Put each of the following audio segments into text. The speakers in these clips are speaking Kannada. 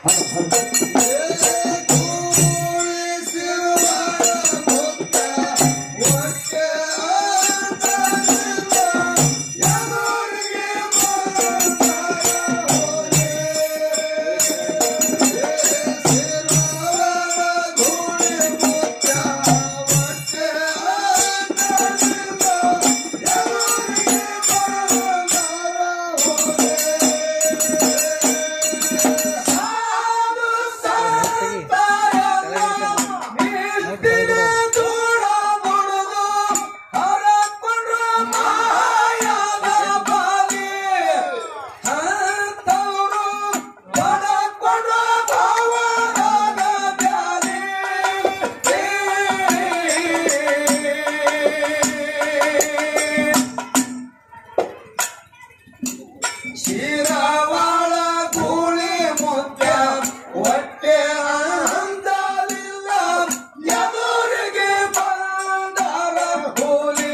ಶಿರವಾಳ ಗೂಳಿ ಮುದ್ದೆ ಹೊಟ್ಟೆ ಅಂತಲಿಲ್ಲ ಎದುರಿಗೆ ಬಂದರ ಕೂಲಿ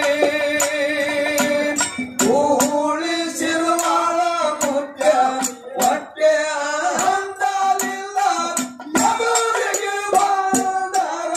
ಗೂಳಿ ಶಿರವಾಳ ಮುದ್ದೆ ಹೊಟ್ಟೆ ಅಂತಲಿಲ್ಲ ಎದುರಿಗೆ ಬಂದರ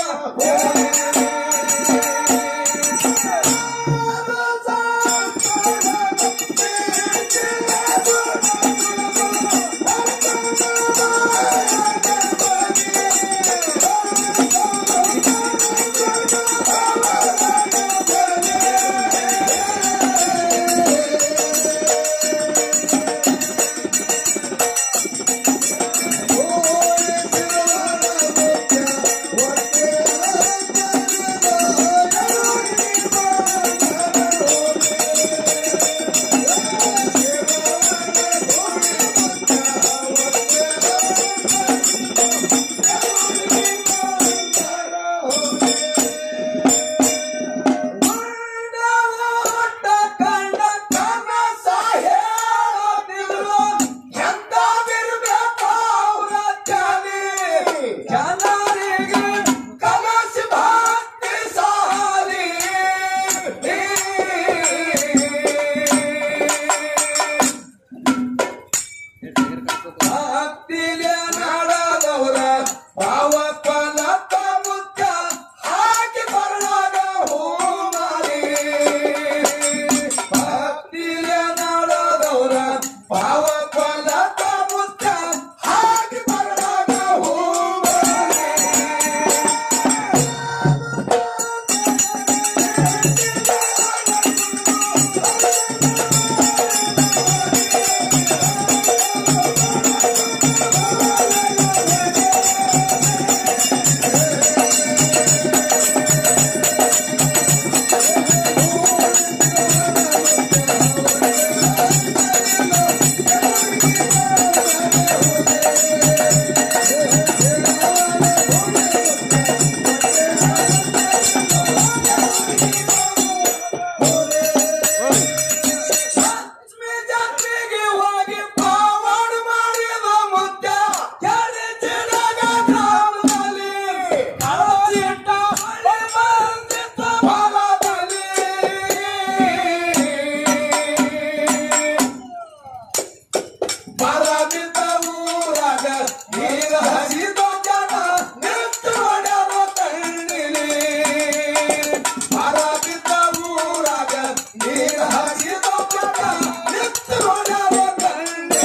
ಜನರಿಗೆ ಕನಸು ಭಕ್ತಿ ಸಾಲಿ ಭಕ್ತಿಲೆ ನಡೆದವರ ಭಾವ ಫಲಕ ಮುತ್ತ ಹಾಕಿ ಬರಲಾಗ ಹೂ ಮಾರಿ ಭಕ್ತಿಲೆ ನಡೆದವರ ಭಾವ ಫಲಕ ಮುತ್ತ ಹಾಕಿ ಬರಲಾಗ ಹೂ ಮಾರಿ ಲಕ್ಷ್ಮೀ ಜಾತ್ರೆಗೆ ಹೋಗಿ ಪಾವನ ಮಾಡಿದ ಮುದ್ದ ಕೆರೆ ಚಿಡಗ ಗ್ರಾಮದಲ್ಲಿ ಕಳಸಿಟ್ಟ ಮಳೆ ಬಂದಿದ್ದ ಹೊಲದಲ್ಲಿ ಬರಬಿದ್ದ ಊರಾಗ ನೀರ ಹರಿದ ಜನ ನಿಂತು ಹೊಡೆದ ಕಣ್ಣಿಲಿ ಬರಬಿದ್ದ ಊರಾಗ ನೀರ ಹರಿದ ಜನ ನಿಂತು ಹೊಡೆದ ಕಣ್ಣಿಲಿ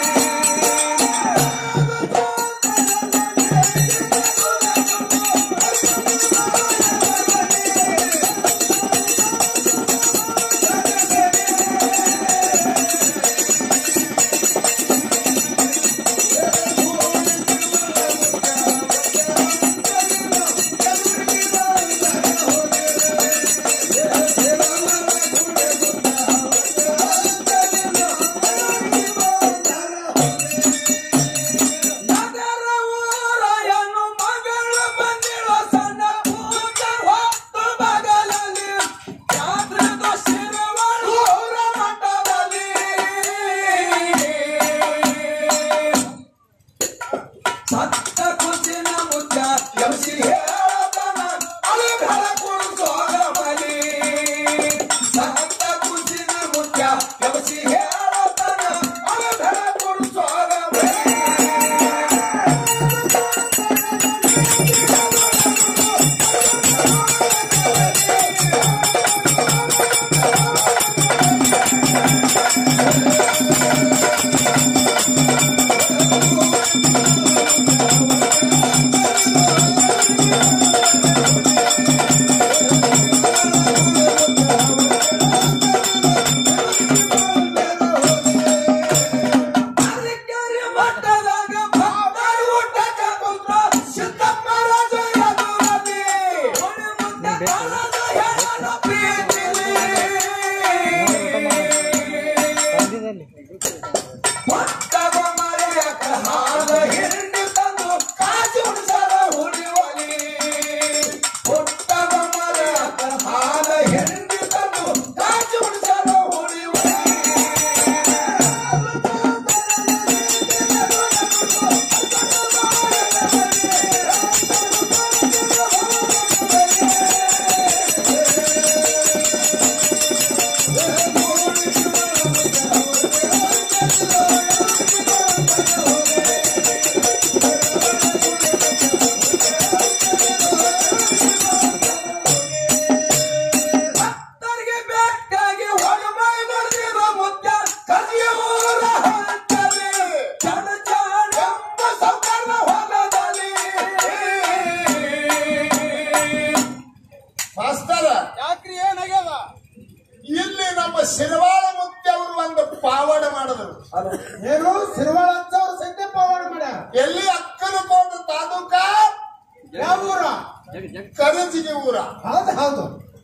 ನಗರ ಊರಾಯನು ಮಗಳು ಬಂದಿರೋ ಸಣ್ಣ ಪೂಜ ಹೊತ್ತು ಬಗಲಲ್ಲಿ ಜಾತ್ರೆದ ಶಿರವಳು ಊರ ಮಠದಲ್ಲಿ ಸತ್ತ ಕುಸಿನ ಮುದ್ದ ಎಬ್ಸಿ ಹೇಳತನ ಅಲ್ಲಿ ಬೆಳಕುಳು ಸೋಗ ಬಲಿ ಸತ್ತ ಕುಸಿನ ಮುದ್ದ ಎಬ್ಸಿ ಹೇಳತನ ಅಲ್ಲಿ ಬೆಳಕುಳು ಸೋಗ ಬಲಿ ಒಳಗ ಭಕ್ತರು ಊಟಕ್ಕ ಕುಂತ್ರ ಸಿದ್ದಪ್ಪ ರಾಜ ಎದುರಲ್ಲಿ ಹೊಳೆ ಮುಂದೆ ಕಾಣದ ಹೆಣ್ಣನ ಪ್ರೀತಿಲಿ. ಒಟ್ಟಗ ಮರೆಯಕ ಹಾಲ ಹಿಂಡಿ ತಂದು ಕಾಜು ಉಣಿಸಲ ಹುಡಿವಲಿ. ಒಟ್ಟಗ ಮರೆಯಕ ಹಾಲ ಹಿಂಡಿ ತಂದು ಕಾಜು ಉಣಿಸಲ ಹುಡಿವಲಿ. ಭಕ್ತರಿಗೆ ಬೇಕಾಗಿ ಹೊರಮೈ ಬರೆದಿರೋ ಮುತ್ಯ ಕದಿಯ ಊರ ಹಂತಲಿ ಚಣ ಚಣೆಂಬ ಸೌಕರ್ಯ ಹೊಲದಲ್ಲಿ ಮಾಸ್ತರ ಯಾಕ್ರಿ ಏನಾಗ್ಯದ ಇಲ್ಲಿ ನಮ್ಮ ಶಿರವಾಳ ಮುತ್ತಿ ಅವರು ಒಂದು ಪಾವಡ ಮಾಡಿದ್ರು ಏನು ಸಿರಿವಾಳ ಹಚ್ಚವ್ರು ಸದ್ಯ ಪವಾಡ ಮಾಡ್ಯಾರ ಎಲ್ಲಿ ಅಕ್ಕನಕೋಟ ತಾಲೂಕ ಯಾವ ಊರ ಕರಜಿಗೆ ಊರ ಹೌದು ಹೌದು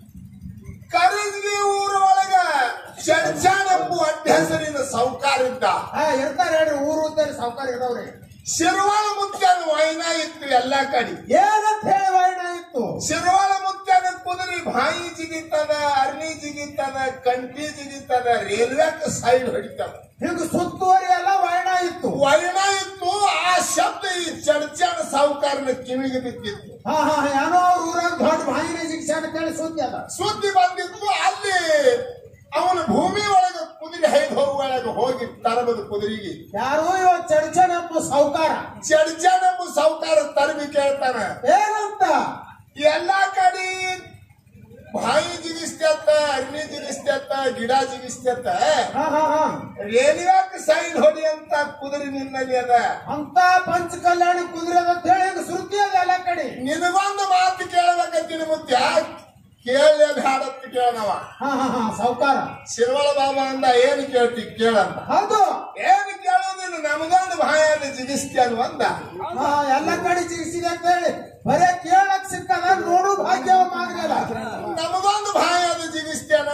ಕರಜಿಗೆ ಊರ ಒಳಗ ಚಡ್ಚಾನೆಂಬು ಅಡ್ಡ ಹೆಸರಿನ ಸೌಕಾರ ಇದ್ದ ಹಾ ಇರ್ತಾರ ಹೇಳ್ರಿ ಊರು ಉದ್ದಲ್ಲಿ ಸಾವುಕಾರ ಇದಾವ್ರಿ ಶಿರವಾಳ ಮುತ್ಯನ ವೈನ ಇತ್ತು ಎಲ್ಲಾ ಕಡೆ ಏನಂತ ಹೇಳಿ ವರ್ಣ ಇತ್ತು ಶಿರವಾಳ ಮುತ್ಯನ ಕುದುರೆ ಬಾಯಿ ಜಿಗಿತದ ಅರ್ನಿ ಜಿಗಿತದ ಕಂಟಿ ಜಿಗಿತದ ರೇಲ್ವೆಕ್ ಸೈಡ್ ಹೊಡಿತದ ಹಿಂಗ ಸುತ್ತುವರಿ ಎಲ್ಲ ವರ್ಣ ಇತ್ತು ವೈನ ಇತ್ತು ಆ ಶಬ್ದ ಈ ಚಡ್ಚಾನ ಸಾವುಕಾರನ ಕಿವಿಗೆ ಬಿದ್ದಿತ್ತು ಹಾ ಹಾ ಏನೋ ಅವ್ರ ಊರಾಗ ದೊಡ್ಡ ಬಾಯಿನ ಶಿಕ್ಷಣ ಕೇಳಿ ಸುದ್ದಿ ಅದ ಸುದ್ದಿ ಬಂದಿತ್ತು ಅಲ್ಲಿ ಅವನ ಭೂಮಿ ಒಳಗೆ ಕುದುರೆ ಹೈದು ಹೋಗುವಾಗ ಹೋಗಿ ತರಬದು ಕುದುರೆಗೆ ಯಾರು ಇವ ಚಡ್ಚನೆಂಬ ಸಾವುಕಾರ ಚಡ್ಚಾನೆಂಬ ಸಾವುಕಾರ ತರಬಿ ಕೇಳ್ತಾನ ಏನಂತ ಎಲ್ಲಾ ಕಡೆ ಬಾಯಿ ಜಿಗಿಸ್ತೇತ ಅರ್ನಿ ಜಿಗಿಸ್ತೇತ ಗಿಡ ಜಿಗಿಸ್ತೇತ ಹಾ ಹಾ ಹಾ ರೇಲ್ವೆಕ್ ಸೈಡ್ ಹೊಡಿ ಅಂತ ಕುದುರೆ ನಿನ್ನಲ್ಲಿ ಅದ ಅಂತ ಪಂಚ ಕಲ್ಯಾಣ ಕುದುರೆ ಅದ ಅಂತ ಹೇಳಿ ಹಿಂಗ ಸುದ್ದಿ ಅದ ಎಲ್ಲ ಕಡೆ ನಿನಗೊಂದು ಮಾತು ಕೇಳಬೇಕಂತೀನಿ ಮುತ್ಯ ಕೇಳಲೇ ಬ್ಯಾಡತ್ ಕೇಳನವ ಹಾ ಹಾ ಹಾ ಸಾವುಕಾರ ಶಿರ್ವಳ ಬಾಬಾ ಅಂದ ಏನು ಕೇಳ್ತಿ ಕೇಳಂತ ಹೌದು ಏನು ಕೇಳೋದಿಲ್ಲ ನಮಗೊಂದು ಭಯಾನ ಜಿಗಿಸ್ತೇನು ಅಂದ ಹಾ ಎಲ್ಲ ಕಡೆ ಜಿಗಿಸಿದೆ ಅಂತ ಹೇಳಿ ಬರೇ ಕೇಳಕ್ ಸಿಕ್ಕದ ನೋಡು ಭಾಗ್ಯವ ಮಾಗ್ರಲ್ಲ ನಮಗೊಂದು ಭಯಾನ ಜಿಗಿಸ್ತೇನ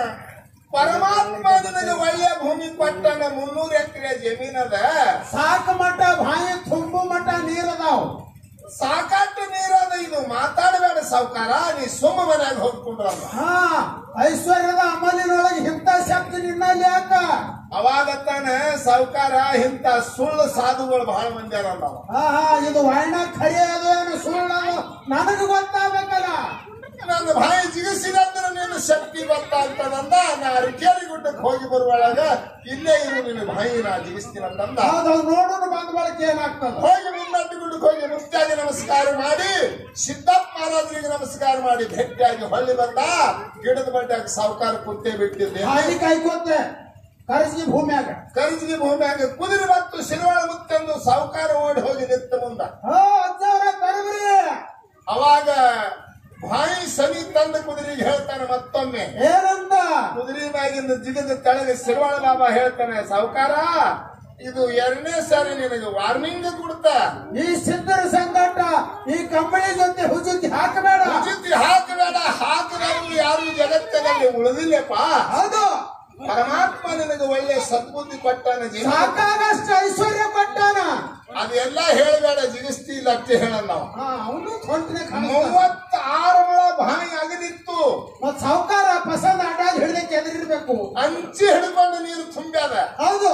ಪರಮಾತ್ಮ ನಿನಗೆ ಒಳ್ಳೆಯ ಭೂಮಿ ಕೊಟ್ಟನ ಮುನ್ನೂರು ಎಕರೆ ಜಮೀನದ ಸಾಕು ಮಟ್ಟ ಬಾಯಿ ತುಂಬು ಮಟ್ಟ ನೀರದಾವ್ ಸಾಕಷ್ಟು ನೀರದ ಇದು ಮಾತಾಡಬೇಡ ಸಾವುಕಾರ ನೀ ಸುಮ್ಮ ಮನ್ಯಾಗ ಹೋಗ್ಕೊಂಡ್ರಲ್ಲ ಹಾ ಐಶ್ವರ್ಯದ ಅಮಲಿನೊಳಗೆ ಇಂಥ ಶಕ್ತಿ ನಿನ್ನಲ್ಲಿ ಯಾಕ ಅವಾಗ ತಾನ ಸಾವುಕಾರ ಇಂಥ ಸುಳ್ಳು ಸಾಧುಗಳು ಬಹಳ ಮಂದಿ ಅದಾವ ಹಾ ಹಾ ಇದು ವರ್ಣ ಖರಿ ಅದು ಏನು ಸುಳ್ಳು ನನಗ ಗೊತ್ತಾಗಬೇಕಲ್ಲ ನನ್ನ ಬಾಯಿ ಜಿಗಿಸಿದಂದ್ರೆ ನಿನ್ನ ಶಕ್ತಿ ಗೊತ್ತಾಗ್ತದಂದ ನಾ ಅರಕೇರಿ ಗುಡ್ಡಕ್ಕೆ ಹೋಗಿ ಬರುವಾಗ ಇಲ್ಲೇ ಇರು ನಿನ್ನ ಬಾಯಿ ನಾ ಜಿಗಿಸ್ತೀನಂತಂದ ಹೌದೌದು ನೋಡೋಣ ಬಂದ ಬಳಕ ಏನಾಗ್ತದ ಹೋಗಿ ಮುನ್ನಟ್ಟು ಗುಡ್ಡಕ್ಕೆ ಹೋಗಿ ಮುಕ್ತಾಗಿ ನಮಸ್ಕಾರ ಮಾಡಿ ಸಿದ್ದಪ್ಪ ಮಹಾರಾಜರಿಗೆ ನಮಸ್ಕಾರ ಮಾಡಿ ಭೇಟಿಯಾಗಿ ಹೊಳ್ಳಿ ಬಂದ ಗಿಡದ ಬಡ್ಡಾಗ ಸಾವುಕಾರ ಕುಂತೆ ಬಿಟ್ಟಿದ್ದೆ ಹಾಡಿ ಕಾಯ್ಕೋತೆ ಕರ್ಜಿಗೆ ಭೂಮಿಯಾಗ ಕರಿಜಿಗೆ ಭೂಮಿಯಾಗ ಕುದುರೆ ಮತ್ತು ಶಿರವಾಳ ಮುತ್ತೆಂದು ಸಾವುಕಾರ ಓಡಿ ಹೋಗಿ ನಿಂತ ಮುಂದ ಹೋ ಅಜ್ಜವ್ರ ಕರಗ್ರಿ ಅವಾಗ ಬಾಯಿ ಸನಿ ತಂದ ಕುದುರೆಗೆ ಹೇಳ್ತಾನೆ ಮತ್ತೊಮ್ಮೆ ಏನಂತ ಕುದುರೆ ಮ್ಯಾಗಿಂದ ಜಿಗದ ತೆಳಗೆ ಶಿರವಾಳ ಬಾಬಾ ಹೇಳ್ತಾನೆ ಸಾವುಕಾರ ಇದು ಎರಡನೇ ಸಾರಿ ನಿನಗೆ ವಾರ್ನಿಂಗ್ ಕೊಡ್ತ ಈ ಸಿದ್ಧರ ಸಂಕಟ ಈ ಕಂಬಳಿ ಜೊತೆ ಹುಜುತಿ ಹಾಕಬೇಡ ಉಚಿತ ಹಾಕಬೇಡ ಹಾಕದವರು ಯಾರು ಈ ಜಗತ್ತಿನಲ್ಲಿ ಉಳಿದಿಲ್ಲಪ್ಪ ಹೌದು ಪರಮಾತ್ಮ ನಿನಗೆ ಒಳ್ಳೆ ಸದ್ಬುದ್ಧಿ ಕೊಟ್ಟಾನ ಜೀವ ಸಾಕಾಗಷ್ಟು ಐಶ್ವರ್ಯ ಕೊಟ್ಟಾನ ಅದೆಲ್ಲ ಹೇಳಬೇಡ ಜಿಗಿಸ್ತಿ ಇಲ್ಲ ಅಷ್ಟೇ ಹೇಳಲ್ಲ ನಾವು ಹಾ ಅವನು ಹೊಂಟನೆ ಮೂವತ್ತಾರು ಮೊಳ ಬಾಯಿ ಅಗದಿತ್ತು ಮತ್ ಸಾವುಕಾರ ಪಸಂದ್ ಅಡ್ಡಾಗಿ ಹಿಡ್ದಕ್ಕೆ ಎದುರಿರ್ಬೇಕು ಅಂಚಿ ಹಿಡ್ಕೊಂಡು ನೀರು ತುಂಬ್ಯಾದ ಹೌದು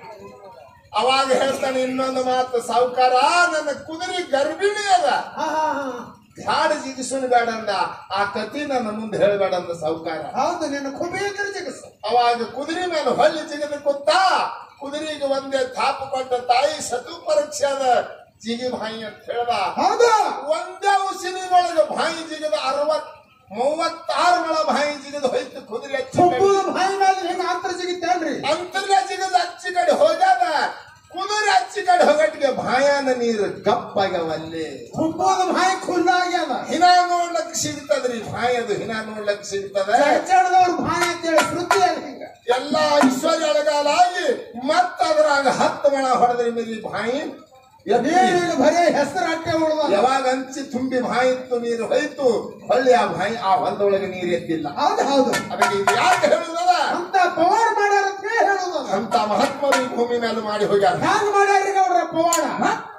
ಅವಾಗ ಹೇಳ್ತಾನೆ ಇನ್ನೊಂದು ಮಾತು ಸಾವುಕಾರ ನನ್ನ ಕುದುರೆ ಗರ್ಭಿಣಿ ಅದ ಹಾ ಹಾ ಹಾ ಗಾಡಿ ಜಿಗಿಸೋನು ಬೇಡ ಅಂದ ಆ ಕತಿ ನನ್ನ ಮುಂದೆ ಹೇಳಬೇಡ ಅಂದ ಸಾವುಕಾರ ಹೌದು ನಿನ್ನ ಕುಬಿ ಇದ್ರೆ ಜಿಗಿಸು ಅವಾಗ ಕುದುರೆ ಮೇಲೆ ಹೊಳ್ಳಿ ಜಿಗಿದು ಕೂತ ಕುದುರೆಗೆ ಒಂದೇ ತಾಪ ಕೊಟ್ಟ ತಾಯಿ ಸತು ಪರೀಕ್ಷೆ ಅದ ಜಿಗಿ ಬಾಯಿ ಅಂತ ಹೇಳ್ದ ಹೌದು ಒಂದೇ ಉಸಿರಿ ಒಳಗೆ ಬಾಯಿ ಜಿಗಿದ ಅರವತ್ ಮೂವತ್ತಾರು ಮಳ ಬಾಯಿ ಜಿಗಿದು ಹೋಯ್ತು ಕುದುರೆ ಹಚ್ಚಿ ಕಡೆ. ತುಂಬುದು ಬಾಯಿ ಮೇಲೆ ಹಿಂಗ ಅಂತರ ಜಿಗಿತೇನ್ರಿ ಅಂತರ್ಗ ಜಿಗಿದ ಅಚ್ಚಿ ಕಡೆ ಹೋಗ್ಯಾದ ಕುದುರೆ ಅಚ್ಚಿ ಕಡೆ ಹೋಗಟ್ಟಿಗೆ ಬಾಯಾನ ನೀರು ಗಪ್ಪಾಗ್ಯಾವ ಅಲ್ಲಿ ತುಂಬುದು ಬಾಯಿ ಖುಲ್ಲಾಗ್ಯದ ಹಿನ ನೋಡ್ಲಕ್ ಸಿಗ್ತದ್ರಿ ಬಾಯಿ ಅದು ಹಿನ ನೋಡ್ಲಕ್ ಸಿಗ್ತದ ಚಡ್ಚಡ್ದವ್ರ ಬಾಯಿ ಅಂತೇಳಿ ಶ್ರುತಿ ಅದ ಹಿಂಗ ಎಲ್ಲಾ ಐಶ್ವರ್ಯ ಅಳಗಾಲಾಗಿ ಮತ್ತ ಅದ್ರಾಗ ಹತ್ತು ಮಳ ಹೊಡೆದ್ರಿ ಮೇಲೆ ಬಾಯಿ ನೀರಿಗೆ ಬರೇ ಹೆಸರು ಅಟ್ಟೆ ಉಳ್ದ ಯಾವಾಗ ಹಂಚಿ ತುಂಬಿ ಬಾಯಿತ್ತು ನೀರು ಹೋಯ್ತು ಹೊಳ್ಳಿ ಆ ಬಾಯಿ ಆ ಹೊಲದೊಳಗೆ ನೀರು ಎದ್ದಿಲ್ಲ ಹೌದು ಹೌದು ಅದಕ್ಕೆ ಇದು ಯಾಕೆ ಹೇಳುದದ ಅಂತ ಪವಾಡ ಮಾಡ್ಯಾರ ಅಂತ ಹೇಳುದು ಅಂತ ಮಹಾತ್ಮರು ಈ ಭೂಮಿ ಮೇಲೆ ಮಾಡಿ ಹೋಗ್ಯಾರ ಹ್ಯಾಂಗ ಮಾಡ್ಯಾರಿ ಗೌಡ್ರ ಪವಾಡ ಮತ್ತ